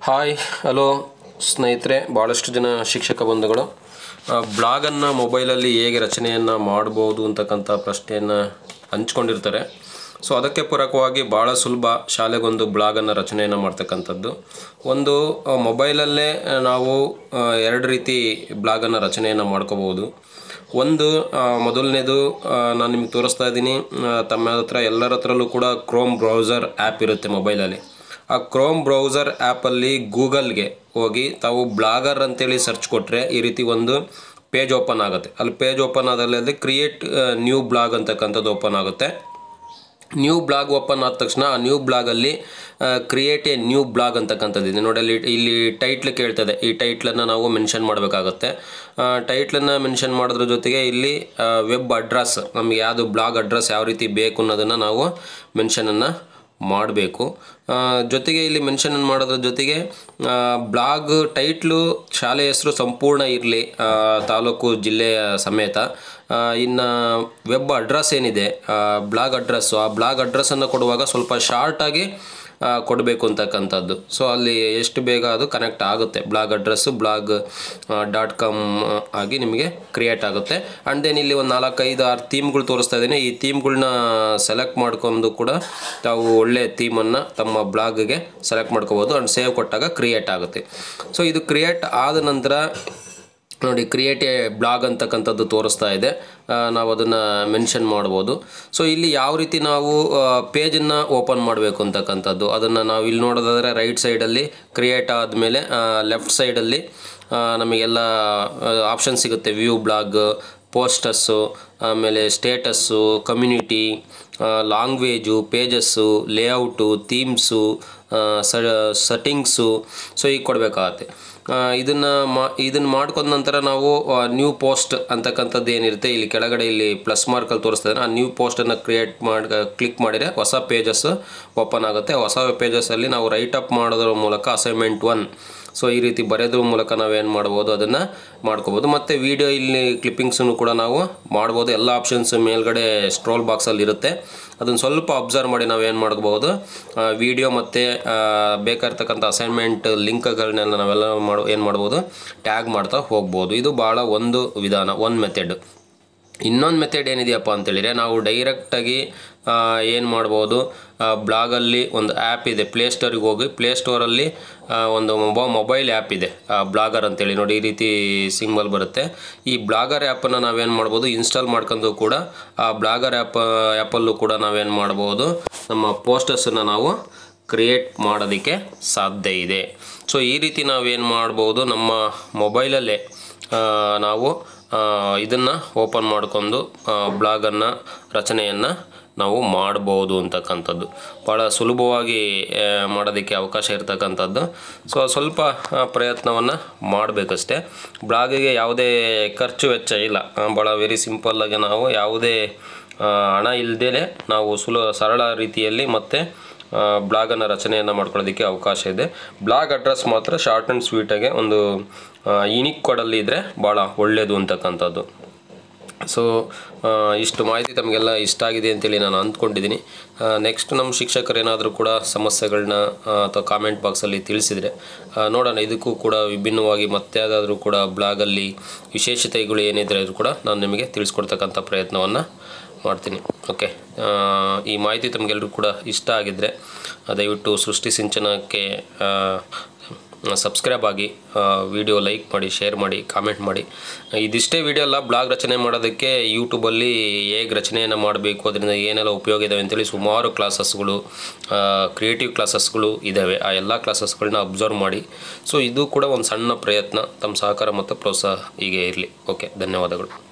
hi hello ಸ್ನೇಹಿತರೆ ಭಾಳಷ್ಟು ಜನ ಶಿಕ್ಷಕ ಬಂಧುಗಳು ಬ್ಲಾಗನ್ನು ಮೊಬೈಲಲ್ಲಿ ಹೇಗೆ ರಚನೆಯನ್ನು ಮಾಡ್ಬೋದು ಅಂತಕ್ಕಂಥ ಪ್ರಶ್ನೆಯನ್ನು ಹಂಚ್ಕೊಂಡಿರ್ತಾರೆ ಸೊ ಅದಕ್ಕೆ ಪೂರಕವಾಗಿ ಭಾಳ ಸುಲಭ ಶಾಲೆಗೊಂದು ಬ್ಲಾಗನ್ನು ರಚನೆಯನ್ನು ಮಾಡ್ತಕ್ಕಂಥದ್ದು ಒಂದು ಆ, ಮೊಬೈಲಲ್ಲೇ ಆ, ನಾವು ಆ, ಎರಡು ರೀತಿ ಬ್ಲಾಗನ್ನು ರಚನೆಯನ್ನು ಮಾಡ್ಕೋಬೋದು ಒಂದು ಆ, ಮೊದಲನೇದು ಆ, ನಾನು ನಿಮ್ಗೆ ತೋರಿಸ್ತಾ ಇದ್ದೀನಿ ಆ, ತಮ್ಮ ಹತ್ರ ಎಲ್ಲರ ಹತ್ರಲ್ಲೂ ಕೂಡ ಕ್ರೋಮ್ ಬ್ರೌಸರ್ ಆ್ಯಪ್ ಇರುತ್ತೆ ಮೊಬೈಲಲ್ಲಿ ಆ ಕ್ರೋಮ್ ಬ್ರೌಸರ್ ಆ್ಯಪಲ್ಲಿ ಗೂಗಲ್ಗೆ ಹೋಗಿ ತಾವು ಬ್ಲಾಗರ್ ಅಂತೇಳಿ ಸರ್ಚ್ ಕೊಟ್ಟರೆ ಈ ರೀತಿ ಒಂದು ಪೇಜ್ ಓಪನ್ ಆಗುತ್ತೆ ಅಲ್ಲಿ ಪೇಜ್ ಓಪನ್ ಆದಲ್ಲಿ ಕ್ರಿಯೇಟ್ ನ್ಯೂ ಬ್ಲಾಗ್ ಅಂತಕ್ಕಂಥದ್ದು ಓಪನ್ ಆಗುತ್ತೆ ನ್ಯೂ ಬ್ಲಾಗ್ ಓಪನ್ ಆದ ತಕ್ಷಣ ಆ ನ್ಯೂ ಬ್ಲಾಗಲ್ಲಿ ಕ್ರಿಯೇಟ್ ಎ ನ್ಯೂ ಬ್ಲಾಗ್ ಅಂತಕ್ಕಂಥದ್ದು ಇದೆ ನೋಡಿ ಅಲ್ಲಿ ಇಲ್ಲಿ ಟೈಟ್ಲ್ ಕೇಳ್ತದೆ ಈ ಟೈಟ್ಲನ್ನು ನಾವು ಮೆನ್ಷನ್ ಮಾಡಬೇಕಾಗತ್ತೆ ಟೈಟ್ಲನ್ನು ಮೆನ್ಷನ್ ಮಾಡೋದ್ರ ಜೊತೆಗೆ ಇಲ್ಲಿ ವೆಬ್ ಅಡ್ರೆಸ್ ನಮಗೆ ಯಾವುದು ಬ್ಲಾಗ್ ಅಡ್ರೆಸ್ ಯಾವ ರೀತಿ ಬೇಕು ಅನ್ನೋದನ್ನು ನಾವು ಮೆನ್ಷನನ್ನು ಮಾಡಬೇಕು ಜೊತೆಗೆ ಇಲ್ಲಿ ಮೆನ್ಷನ್ ಮಾಡೋದ್ರ ಜೊತೆಗೆ ಬ್ಲಾಗ್ ಟೈಟ್ಲು ಶಾಲೆ ಹೆಸರು ಸಂಪೂರ್ಣ ಇರಲಿ ತಾಲೂಕು ಜಿಲ್ಲೆಯ ಸಮೇತ ಇನ್ನು ವೆಬ್ ಅಡ್ರೆಸ್ ಏನಿದೆ ಬ್ಲಾಗ್ ಅಡ್ರೆಸ್ಸು ಆ ಬ್ಲಾಗ್ ಅಡ್ರೆಸ್ಸನ್ನು ಕೊಡುವಾಗ ಸ್ವಲ್ಪ ಶಾರ್ಟಾಗಿ ಕೊಡಬೇಕು ಅಂತಕ್ಕಂಥದ್ದು ಸೊ ಅಲ್ಲಿ ಎಷ್ಟು ಬೇಗ ಅದು ಕನೆಕ್ಟ್ ಆಗುತ್ತೆ blog address blog dot com ಆಗಿ ನಿಮಗೆ ಕ್ರಿಯೇಟ್ ಆಗುತ್ತೆ ಆ್ಯಂಡ್ ದೆನ್ ಇಲ್ಲಿ ಒಂದು ನಾಲ್ಕೈದು ಆರು ಥೀಮ್ಗಳು ತೋರಿಸ್ತಾ ಇದ್ದೀನಿ ಈ ಥೀಮ್ಗಳ್ನ ಸೆಲೆಕ್ಟ್ ಮಾಡ್ಕೊಂಡು ಕೂಡ ತಾವು ಒಳ್ಳೆ ಥೀಮನ್ನು ತಮ್ಮ ಬ್ಲಾಗ್ಗೆ ಸೆಲೆಕ್ಟ್ ಮಾಡ್ಕೋಬೋದು ಆ್ಯಂಡ್ ಸೇವ್ ಕೊಟ್ಟಾಗ ಕ್ರಿಯೇಟ್ ಆಗುತ್ತೆ ಸೊ ಇದು ಕ್ರಿಯೇಟ್ ಆದ ನಂತರ ನೋಡಿ ಕ್ರಿಯೇಟ್ ಎ ಬ್ಲಾಗ್ ಅಂತಕ್ಕಂಥದ್ದು ತೋರಿಸ್ತಾ ಇದೆ ಆ, ನಾವು ಅದನ್ನು ಮೆನ್ಷನ್ ಮಾಡ್ಬೋದು ಸೊ ಇಲ್ಲಿ ಯಾವ ರೀತಿ ನಾವು ಪೇಜನ್ನು ಓಪನ್ ಮಾಡಬೇಕು ಅಂತಕ್ಕಂಥದ್ದು ಅದನ್ನು ನಾವು ಇಲ್ಲಿ ನೋಡೋದಾದರೆ ರೈಟ್ ಸೈಡಲ್ಲಿ ಕ್ರಿಯೇಟ್ ಆದಮೇಲೆ ಲೆಫ್ಟ್ ಸೈಡಲ್ಲಿ ನಮಗೆಲ್ಲ ಆಪ್ಷನ್ ಸಿಗುತ್ತೆ ವ್ಯೂ ಬ್ಲಾಗ್ ಪೋಸ್ಟಸ್ಸು ಆಮೇಲೆ status community language pages layout themes settings so ಈಗ ಕೊಡಬೇಕಾಗತ್ತೆ ಇದನ್ನು ಮಾ ಇದನ್ನು ಮಾಡ್ಕೊಂಡ ನಂತರ ನಾವು ನ್ಯೂ ಪೋಸ್ಟ್ ಅಂತಕ್ಕಂಥದ್ದು ಏನಿರುತ್ತೆ ಇಲ್ಲಿ ಕೆಳಗಡೆ ಇಲ್ಲಿ ಪ್ಲಸ್ ಮಾರ್ಕಲ್ಲಿ ತೋರಿಸ್ತದೆ ಆ ನ್ಯೂ ಪೋಸ್ಟನ್ನು ಕ್ರಿಯೇಟ್ ಮಾಡಿ ಕ್ಲಿಕ್ ಮಾಡಿದರೆ ಹೊಸ ಪೇಜಸ್ ಓಪನ್ ಆಗುತ್ತೆ ಹೊಸ ಪೇಜಸ್ಸಲ್ಲಿ ನಾವು ರೈಟ್ ಅಪ್ ಮಾಡೋದ್ರ ಮೂಲಕ ಅಸೈನ್ಮೆಂಟ್ ಒನ್ ಸೊ ಈ ರೀತಿ ಬರೆಯೋದ್ರ ಮೂಲಕ ನಾವೇನು ಮಾಡ್ಬೋದು ಅದನ್ನು ಮಾಡ್ಕೋಬೋದು ಮತ್ತು ವಿಡಿಯೋ ಇಲ್ಲಿ ಕ್ಲಿಪ್ಪಿಂಗ್ಸನ್ನು ಕೂಡ ನಾವು ಮಾಡ್ಬೋದು ಎಲ್ಲ ಆಪ್ಷನ್ಸ್ ಮೇಲ್ಗಡೆ ಸ್ಟ್ರೋಲ್ ಬಾಕ್ಸಲ್ಲಿ ಇರುತ್ತೆ ಅದನ್ನು ಸ್ವಲ್ಪ ಅಬ್ಸರ್ವ್ ಮಾಡಿ ನಾವೇನು ಮಾಡ್ಕೋಬೋದು ವಿಡಿಯೋ ಮತ್ತು ಬೇಕಾಗಿರ್ತಕ್ಕಂಥ ಅಸೈನ್ಮೆಂಟ್ ಲಿಂಕ್ಗಳನ್ನೆಲ್ಲ ನಾವೆಲ್ಲ ಮಾಡೋ ಏನು ಮಾಡ್ಬೋದು ಟ್ಯಾಗ್ ಮಾಡ್ತಾ ಹೋಗ್ಬೋದು ಇದು ಭಾಳ ಒಂದು ವಿಧಾನ ಒಂದು ಮೆಥಡ್ ಇನ್ನೊಂದು ಮೆಥಡ್ ಏನಿದೆಯಪ್ಪ ಅಂತೇಳಿದರೆ ನಾವು ಡೈರೆಕ್ಟಾಗಿ ಏನು ಮಾಡ್ಬೋದು ಬ್ಲಾಗಲ್ಲಿ ಒಂದು ಆ್ಯಪ್ ಇದೆ ಪ್ಲೇಸ್ಟೋರಿಗೆ ಹೋಗಿ ಪ್ಲೇಸ್ಟೋರಲ್ಲಿ ಒಂದು ಮೊಬ ಮೊಬೈಲ್ ಆ್ಯಪ್ ಇದೆ ಬ್ಲಾಗರ್ ಅಂತೇಳಿ ನೋಡಿ ಈ ರೀತಿ ಸಿಂಬಲ್ ಬರುತ್ತೆ ಈ ಬ್ಲಾಗರ್ ಆ್ಯಪನ್ನು ನಾವೇನು ಮಾಡ್ಬೋದು ಇನ್ಸ್ಟಾಲ್ ಮಾಡ್ಕೊಂಡು ಕೂಡ ಆ ಬ್ಲಾಗರ್ ಆ್ಯಪ್ ಆ್ಯಪಲ್ಲೂ ಕೂಡ ನಾವೇನು ಮಾಡ್ಬೋದು ನಮ್ಮ ಪೋಸ್ಟರ್ಸನ್ನು ನಾವು ಕ್ರಿಯೇಟ್ ಮಾಡೋದಕ್ಕೆ ಸಾಧ್ಯ ಇದೆ ಸೊ ಈ ರೀತಿ ನಾವೇನು ಮಾಡ್ಬೋದು ನಮ್ಮ ಮೊಬೈಲಲ್ಲೇ ಆ, ನಾವು ಇದನ್ನು ಓಪನ್ ಮಾಡ್ಕೊಂಡು ಬ್ಲಾಗನ್ನು ರಚನೆಯನ್ನು ನಾವು ಮಾಡ್ಬೋದು ಅಂತಕ್ಕಂಥದ್ದು ಭಾಳ ಸುಲಭವಾಗಿ ಆ, ಮಾಡೋದಕ್ಕೆ ಅವಕಾಶ ಇರ್ತಕ್ಕಂಥದ್ದು ಸೊ ಸ್ವಲ್ಪ ಪ್ರಯತ್ನವನ್ನು ಮಾಡಬೇಕಷ್ಟೇ ಬ್ಲಾಗಿಗೆ ಯಾವುದೇ ಖರ್ಚು ವೆಚ್ಚ ಇಲ್ಲ ಆ, ಭಾಳ ವೆರಿ ಸಿಂಪಲ್ಲಾಗಿ ನಾವು ಯಾವುದೇ ಆ, ಹಣ ಇಲ್ಲದೇ ನಾವು ಸುಲ ಸರಳ ರೀತಿಯಲ್ಲಿ ಮತ್ತು ಬ್ಲಾಗನ್ನು ರಚನೆಯನ್ನು ಮಾಡ್ಕೊಳ್ಳೋದಕ್ಕೆ ಅವಕಾಶ ಇದೆ ಬ್ಲಾಗ್ ಅಡ್ರೆಸ್ ಮಾತ್ರ ಶಾರ್ಟ್ ಆ್ಯಂಡ್ ಸ್ವೀಟಾಗೆ ಒಂದು ಯುನಿಕ್ ಕೋಡಲ್ಲಿ ಇದ್ದರೆ ಭಾಳ ಒಳ್ಳೆಯದು ಅಂತಕ್ಕಂಥದ್ದು ಸೊ ಇಷ್ಟು ಮಾಹಿತಿ ತಮಗೆಲ್ಲ ಇಷ್ಟ ಆಗಿದೆ ಅಂತೇಳಿ ನಾನು ಅಂದ್ಕೊಂಡಿದ್ದೀನಿ ನೆಕ್ಸ್ಟ್ ನಮ್ಮ ಶಿಕ್ಷಕರು ಏನಾದರೂ ಕೂಡ ಸಮಸ್ಯೆಗಳನ್ನ ಅಥವಾ ಕಾಮೆಂಟ್ ಬಾಕ್ಸಲ್ಲಿ ತಿಳಿಸಿದರೆ ನೋಡೋಣ ಇದಕ್ಕೂ ಕೂಡ ವಿಭಿನ್ನವಾಗಿ ಮತ್ತೆ ಯಾವುದಾದ್ರೂ ಕೂಡ ಬ್ಲಾಗಲ್ಲಿ ವಿಶೇಷತೆಗಳು ಏನಿದ್ರೆ ಅದು ಕೂಡ ನಾನು ನಿಮಗೆ ತಿಳಿಸ್ಕೊಡ್ತಕ್ಕಂಥ ಪ್ರಯತ್ನವನ್ನು ಮಾಡ್ತೀನಿ ಓಕೆ ಈ ಮಾಹಿತಿ ತಮಗೆಲ್ಲರೂ ಕೂಡ ಇಷ್ಟ ಆಗಿದ್ದರೆ ದಯವಿಟ್ಟು ಸೃಷ್ಟಿ ಸಿಂಚನಕ್ಕೆ ಸಬ್ಸ್ಕ್ರೈಬ್ ಆಗಿ ವಿಡಿಯೋ ಲೈಕ್ ಮಾಡಿ ಶೇರ್ ಮಾಡಿ ಕಾಮೆಂಟ್ ಮಾಡಿ ಇದಿಷ್ಟೇ ವಿಡಿಯೋ ಅಲ್ಲ ಬ್ಲಾಗ್ ರಚನೆ ಮಾಡೋದಕ್ಕೆ ಯೂಟ್ಯೂಬಲ್ಲಿ ಹೇಗೆ ರಚನೆಯನ್ನು ಮಾಡಬೇಕು ಅದರಿಂದ ಏನೆಲ್ಲ ಉಪಯೋಗ ಇದಾವೆ ಅಂತೇಳಿ ಸುಮಾರು ಕ್ಲಾಸಸ್ಗಳು ಕ್ರಿಯೇಟಿವ್ ಕ್ಲಾಸಸ್ಗಳು ಇದ್ದಾವೆ ಆ ಎಲ್ಲ ಕ್ಲಾಸಸ್ಗಳನ್ನ ಅಬ್ಸರ್ವ್ ಮಾಡಿ ಸೊ ಇದು ಕೂಡ ಒಂದು ಸಣ್ಣ ಪ್ರಯತ್ನ ತಮ್ಮ ಸಹಕಾರ ಮತ್ತು ಪ್ರೋತ್ಸಾಹ ಹೀಗೆ ಇರಲಿ ಓಕೆ ಧನ್ಯವಾದಗಳು